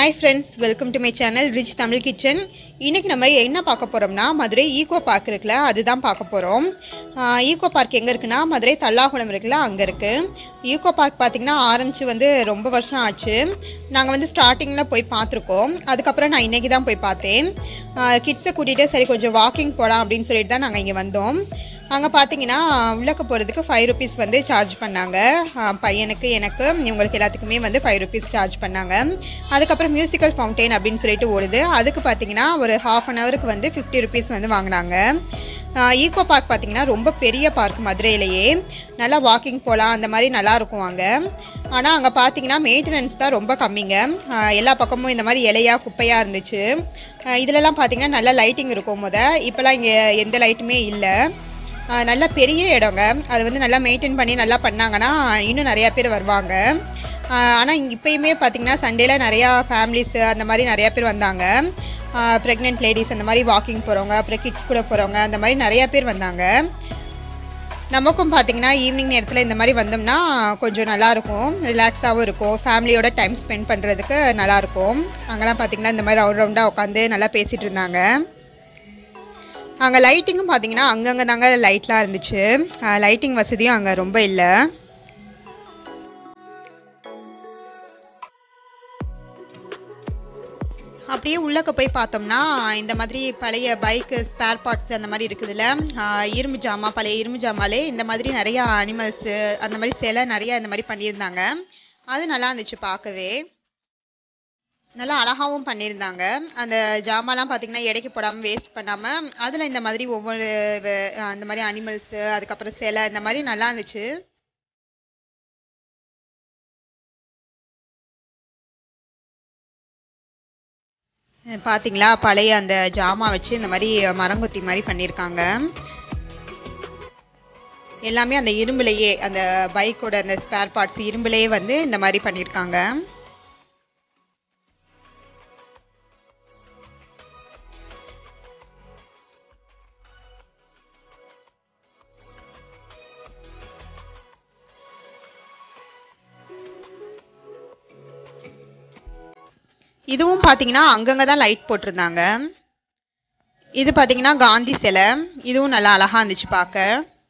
hi friends welcome to my channel rich Tamil kitchen இன்றைக்கி நம்ம என்ன பார்க்க போகிறோம்னா மதுரை ஈகோ பார்க் இருக்குல்ல அதுதான் பார்க்க போகிறோம் ஈகோ பார்க் எங்கே இருக்குன்னா மதுரை தல்லாகுளம் இருக்குல்ல அங்கே இருக்குது ஈகோ பார்க் பார்த்திங்கன்னா ஆரம்பித்து வந்து ரொம்ப வருஷம் ஆச்சு நாங்கள் வந்து ஸ்டார்டிங்கில் போய் பார்த்துருக்கோம் அதுக்கப்புறம் நான் இன்றைக்கி தான் போய் பார்த்தேன் கிட்ஸை கூட்டிகிட்டு சரி கொஞ்சம் வாக்கிங் போகலாம் அப்படின்னு சொல்லிட்டு தான் நாங்கள் இங்கே வந்தோம் அங்கே பார்த்தீங்கன்னா உள்ளக்க போகிறதுக்கு ஃபைவ் ருபீஸ் வந்து சார்ஜ் பண்ணாங்க ஆ, பையனுக்கு எனக்கு இவங்களுக்கு எல்லாத்துக்குமே வந்து ஃபைவ் ருபீஸ் சார்ஜ் பண்ணாங்க அதுக்கப்புறம் மியூசிக்கல் ஃபவுண்டெயின் அப்படின்னு சொல்லிட்டு ஓடுது அதுக்கு பார்த்தீங்கன்னா ஒரு ஹாஃப் அன் ஹவருக்கு வந்து ஃபிஃப்டி ருபீஸ் வந்து வாங்கினாங்க ஈகோ பார்க் பார்த்தீங்கன்னா ரொம்ப பெரிய பார்க் மதுரையிலேயே நல்லா வாக்கிங் போகலாம் அந்த மாதிரி நல்லா இருக்கும் அங்கே ஆனால் அங்கே பார்த்தீங்கன்னா மெயின்டெனன்ஸ் தான் ரொம்ப கம்மிங்க ஆ, எல்லா பக்கமும் இந்த மாதிரி இலையா குப்பையாக இருந்துச்சு ஆ, இதுலலாம் பார்த்தீங்கன்னா நல்லா லைட்டிங் இருக்கும் முத இப்போலாம் இங்கே எந்த லைட்டுமே இல்லை ஆஹ் நல்ல பெரிய இடங்க அது வந்து நல்லா மெயின்டைன் பண்ணி நல்லா பண்ணாங்கன்னா இன்னும் நிறையா பேர் வருவாங்க ஆனால் இங்கே இப்போயுமே பார்த்தீங்கன்னா சண்டேல நிறையா ஃபேமிலிஸ் அந்த மாதிரி நிறையா பேர் வந்தாங்க ப்ரெக்னென்ட் லேடிஸ் அந்த மாதிரி வாக்கிங் போகிறவங்க அப்புறம் கிட்ஸ் கூட போகிறவங்க அந்த மாதிரி நிறையா பேர் வந்தாங்க நமக்கும் பார்த்தீங்கன்னா ஈவினிங் நேரத்தில் இந்த மாதிரி வந்தோம்னா கொஞ்சம் நல்லாயிருக்கும் ரிலாக்ஸாகவும் இருக்கும் ஃபேமிலியோட டைம் ஸ்பெண்ட் பண்ணுறதுக்கு நல்லாயிருக்கும் அங்கெல்லாம் பார்த்தீங்கன்னா இந்த மாதிரி ரவுண்ட் ரவுண்டாக உட்காந்து நல்லா பேசிகிட்டு இருந்தாங்க அங்கே லைட்டிங்கும் பார்த்தீங்கன்னா அங்கங்கே தாங்க லைட்லாம் இருந்துச்சு லைட்டிங் வசதியும் அங்கே ரொம்ப இல்லை அப்படியே உள்ளக்க போய் பார்த்தோம்னா இந்த மாதிரி பழைய பைக்கு ஸ்பேர் பார்ட்ஸ் அந்த மாதிரி இருக்குதுல்ல ஆஹ் இரும்பு ஜாமா பழைய இரும்பு ஜாமாலே இந்த மாதிரி நிறையா அனிமல்ஸு அந்த மாதிரி சிலை நிறையா இந்த மாதிரி பண்ணியிருந்தாங்க அது நல்லா இருந்துச்சு பார்க்கவே நல்லா அழகாவும் பண்ணியிருந்தாங்க அந்த ஜாமான்லாம் பார்த்தீங்கன்னா எடைக்கு போடாமல் வேஸ்ட் பண்ணாமல் அதில் இந்த மாதிரி ஒவ்வொரு வ- அந்த மாதிரி அனிமல்ஸு அதுக்கப்புறம் சிலை இந்த மாதிரி நல்லா இருந்துச்சு அஹ் பாத்தீங்களா பழைய அந்த ஜாமா வச்சு இந்த மாதிரி மரங்கொத்தி மாதிரி பண்ணியிருக்காங்க எல்லாமே அந்த இரும்புலையே அந்த பைக்கோட அந்த ஸ்பேர் பார்ட்ஸ் இரும்புலையே வந்து இந்த மாதிரி பண்ணியிருக்காங்க இதுவும் பார்த்தீங்கன்னா அங்கங்கே தான் லைட் போட்டிருந்தாங்க இது பார்த்தீங்கன்னா காந்தி சிலை இதுவும் நல்லா அழகா இருந்துச்சு பார்க்க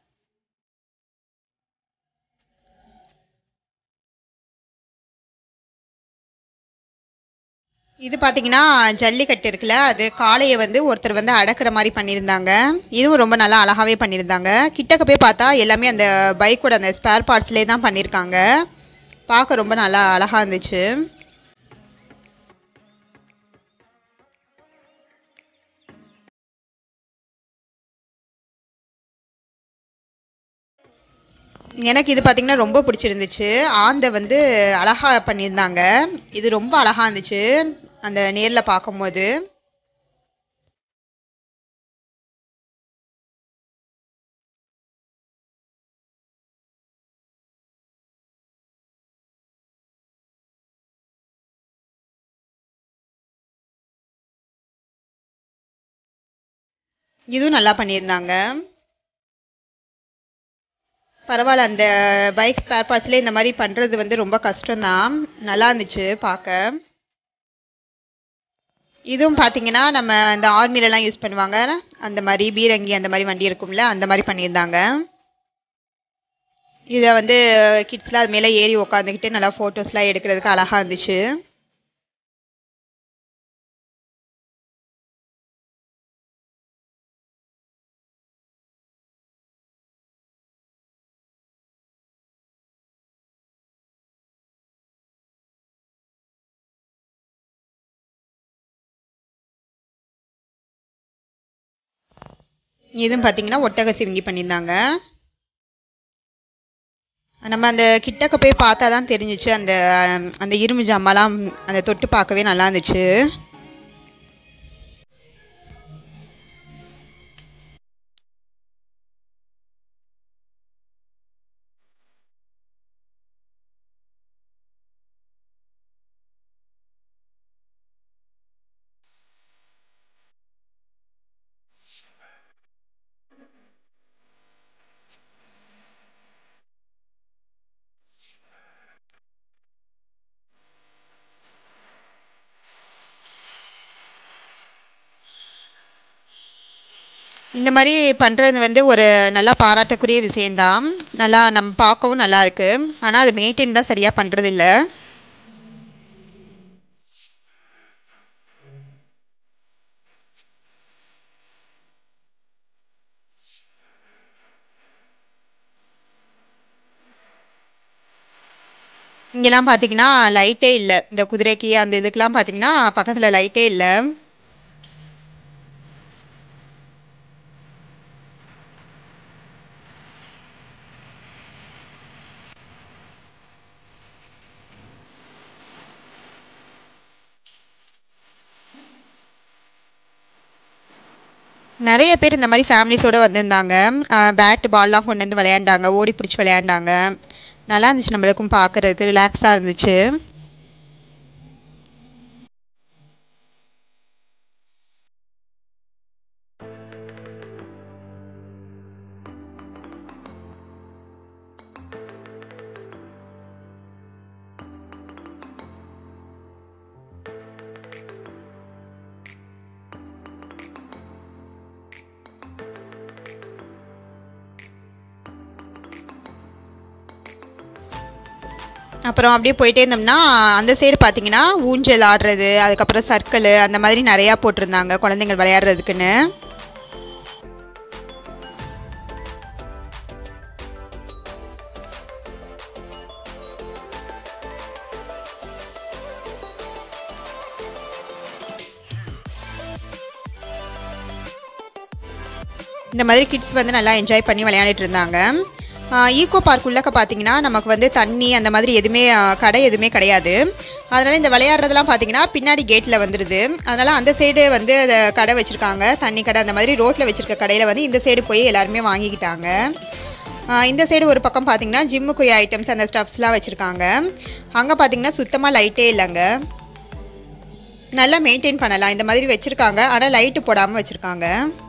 இது பார்த்தீங்கன்னா ஜல்லிக்கட்டு இருக்குல்ல அது காளையை வந்து ஒருத்தர் வந்து அடக்குற மாதிரி பண்ணியிருந்தாங்க இதுவும் ரொம்ப நல்லா அழகாவே பண்ணியிருந்தாங்க கிட்டக்க போய் பார்த்தா எல்லாமே அந்த பைக்கோட அந்த ஸ்பேர் பார்ட்ஸ்லேயே தான் பண்ணியிருக்காங்க பார்க்க ரொம்ப நல்லா அழகா இருந்துச்சு எனக்கு இது பார்த்தீங்கன்னா ரொம்ப பிடிச்சிருந்துச்சு ஆந்தை வந்து அழகா பண்ணியிருந்தாங்க இது ரொம்ப அழகா இருந்துச்சு அந்த நேரில் பார்க்கும்போது இதுவும் நல்லா பண்ணியிருந்தாங்க பரவாயில்ல அந்த பைக் ஸ்பேர் பார்ட்ஸ்லேயே இந்த மாதிரி பண்ணுறது வந்து ரொம்ப கஷ்டம்தான் நல்லா இருந்துச்சு பார்க்க இதுவும் பார்த்தீங்கன்னா நம்ம இந்த ஆர்மிலலாம் யூஸ் பண்ணுவாங்க அந்த மாதிரி பீரங்கி அந்த மாதிரி வண்டி இருக்கும்ல அந்த மாதிரி பண்ணியிருந்தாங்க இதை வந்து கிட்ஸ்லாம் அது மேலே ஏறி உக்காந்துக்கிட்டு நல்லா ஃபோட்டோஸ்லாம் எடுக்கிறதுக்கு அழகா இருந்துச்சு இதுவும் பார்த்தீங்கன்னா ஒட்டக சிவிங்கி பண்ணியிருந்தாங்க நம்ம அந்த கிட்டக்க போய் பார்த்தா தான் தெரிஞ்சிச்சு அந்த அஹ், அந்த இரும்பு ஜாமாலாம் அந்த தொட்டு பார்க்கவே நல்லா இருந்துச்சு இந்த மாதிரி பண்ணுறது வந்து ஒரு நல்லா பாராட்டக்கூடிய விஷயந்தான் நல்லா நம்ம பார்க்கவும் நல்லா இருக்கு ஆனால் அது மெயின்டைன் தான் சரியாக பண்ணுறது இல்லை இங்கெல்லாம் பார்த்தீங்கன்னா லைட்டே இல்லை இந்த குதிரைக்கு அந்த இதுக்கெல்லாம் பார்த்தீங்கன்னா பக்கத்தில் லைட்டே இல்லை நிறைய பேர் இந்த மாதிரி ஃபேமிலிஸோடு வந்திருந்தாங்க பேட் பால்லாம் கொண்டு வந்து விளையாண்டாங்க ஓடி பிடிச்சி விளையாண்டாங்க நல்லா இருந்துச்சு நம்மளுக்கும் பார்க்குறதுக்கு ரிலாக்ஸாக இருந்துச்சு அப்புறம் அப்படியே போயிட்டே இருந்தோம்னா அந்த சைடு பார்த்தீங்கன்னா ஊஞ்சல் ஆடுறது அதுக்கப்புறம் சர்க்கிள் அந்த மாதிரி நிறையா போட்டிருந்தாங்க குழந்தைங்கள் விளையாடுறதுக்குன்னு இந்த மாதிரி கிட்ஸ் வந்து நல்லா என்ஜாய் பண்ணி விளையாடிட்டு இருந்தாங்க ஈகோ பார்க் உள்ளக்க பார்த்தீங்கன்னா நமக்கு வந்து தண்ணி அந்த மாதிரி எதுவுமே ஆ, கடை எதுவுமே கிடையாது அதனால் இந்த விளையாடுறதெல்லாம் பார்த்தீங்கன்னா பின்னாடி கேட்டில் வந்துடுது அதனால் அந்த சைடு வந்து அதை கடை வச்சுருக்காங்க தண்ணி கடை அந்த மாதிரி ரோட்டில் வச்சுருக்க கடையில் வந்து இந்த சைடு போய் எல்லாருமே வாங்கிக்கிட்டாங்க ஆ, இந்த சைடு ஒரு பக்கம் பார்த்தீங்கன்னா ஜிம்முக்குரிய ஐட்டம்ஸ் அந்த ஸ்டப்ஸ்லாம் வச்சுருக்காங்க அங்கே பார்த்தீங்கன்னா சுத்தமாக லைட்டே இல்லைங்க நல்லா மெயின்டைன் பண்ணலாம் இந்த மாதிரி வச்சுருக்காங்க ஆனால் லைட்டு போடாமல் வச்சுருக்காங்க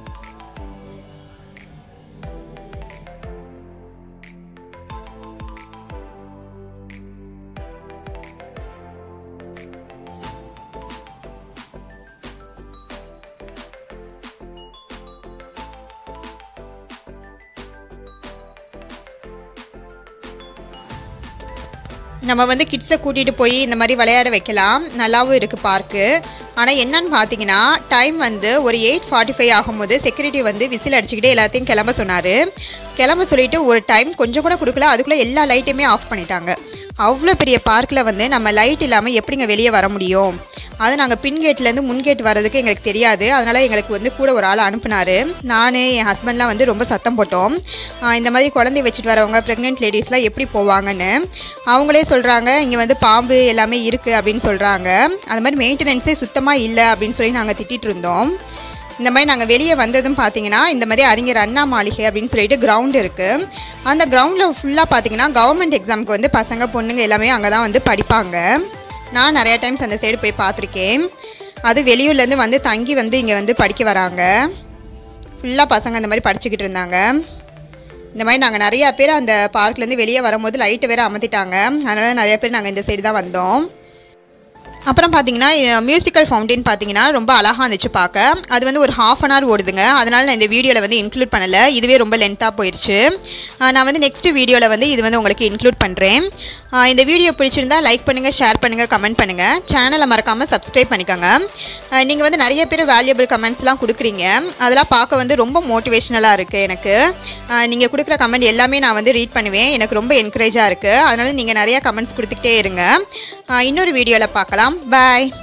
நம்ம வந்து கிட்ஸை கூட்டிகிட்டு போய் இந்த மாதிரி விளையாட வைக்கலாம் நல்லாவும் இருக்குது பார்க்கு ஆனால் என்னன்னு பார்த்தீங்கன்னா டைம் வந்து ஒரு எயிட் ஃபார்ட்டி ஃபைவ் ஆகும்போது செக்யூரிட்டி வந்து விசில் அடிச்சுக்கிட்டே எல்லாத்தையும் கிளம்ப சொன்னார் கிளம்ப சொல்லிட்டு ஒரு டைம் கொஞ்சம் கூட கொடுக்கல அதுக்குள்ளே எல்லா லைட்டையுமே ஆஃப் பண்ணிட்டாங்க அவ்வளோ பெரிய பார்க்கில் வந்து நம்ம லைட் இல்லாமல் எப்படிங்க வெளியே வர முடியும் அது நாங்கள் பின் கேட்லேருந்து முன் கேட் வர்றதுக்கு எங்களுக்கு தெரியாது அதனால் எங்களுக்கு வந்து கூட ஒரு ஆள் அனுப்புனாரு நான் என் ஹஸ்பண்ட்லாம் வந்து ரொம்ப சத்தம் போட்டோம் ஆஹ் இந்த மாதிரி குழந்தை வச்சுட்டு வரவங்க ப்ரெக்னென்ட் லேடிஸ்லாம் எப்படி போவாங்கன்னு அவங்களே சொல்கிறாங்க இங்கே வந்து பாம்பு எல்லாமே இருக்குது அப்படின்னு சொல்கிறாங்க அந்த மாதிரி மெயின்டெனன்ஸே சுத்தமாக இல்லை அப்படின்னு சொல்லி நாங்கள் திட்டிகிட்டு இருந்தோம் இந்த மாதிரி நாங்கள் வெளியே வந்ததும் பார்த்தீங்கன்னா இந்த மாதிரி அறிஞர் அண்ணா மாளிகை அப்படின்னு சொல்லிட்டு கிரவுண்ட் இருக்குது அந்த கிரவுண்டில் ஃபுல்லாக பார்த்தீங்கன்னா கவர்மெண்ட் எக்ஸாமுக்கு வந்து பசங்க பொண்ணுங்க எல்லாமே அங்கே தான் வந்து படிப்பாங்க நான் நிறையா டைம்ஸ் அந்த சைடு போய் பார்த்துருக்கேன் அது வெளியூர்லேருந்து வந்து தங்கி வந்து இங்கே வந்து படிக்க வராங்க ஃபுல்லாக பசங்க அந்த மாதிரி படிச்சுக்கிட்டு இருந்தாங்க இந்த மாதிரி நாங்கள் நிறையா பேர் அந்த பார்க்லேருந்து வெளியே வரும்போது லைட்டு வேறு அமர்த்திட்டாங்க அதனால் நிறைய பேர் நாங்கள் இந்த சைடு தான் வந்தோம் அப்புறம் பார்த்தீங்கன்னா மியூசிக்கல் ஃபவுண்டைன் பார்த்தீங்கன்னா ரொம்ப அழகாக இருந்துச்சு பார்க்க அது வந்து ஒரு ஹாஃப் அன் ஹவர் ஓடுதுங்க அதனால் நான் இந்த வீடியோவில் வந்து இன்க்ளூட் பண்ணலை இதுவே ரொம்ப லென்த்தாக போயிடுச்சு ஆஹ் நான் வந்து நெக்ஸ்ட் வீடியோவில் வந்து இது வந்து உங்களுக்கு இன்க்ளூட் பண்ணுறேன் இந்த வீடியோ பிடிச்சிருந்தா லைக் பண்ணுங்கள் ஷேர் பண்ணுங்கள் கமெண்ட் பண்ணுங்கள் சேனலை மறக்காமல் சப்ஸ்கிரைப் பண்ணிக்கோங்க நீங்கள் வந்து நிறைய பேர் வேல்யூபிள் கமெண்ட்ஸ்லாம் கொடுக்குறீங்க அதெல்லாம் பார்க்க வந்து ரொம்ப மோட்டிவேஷ்னலாக இருக்குது எனக்கு நீங்கள் கொடுக்குற கமெண்ட் எல்லாமே நான் வந்து ரீட் பண்ணுவேன் எனக்கு ரொம்ப என்கரேஜாக இருக்குது அதனால் நீங்கள் நிறையா கமெண்ட்ஸ் கொடுத்துக்கிட்டே இருங்க ஆஹ் இன்னொரு வீடியோவில் பார்க்கலாம் பாய்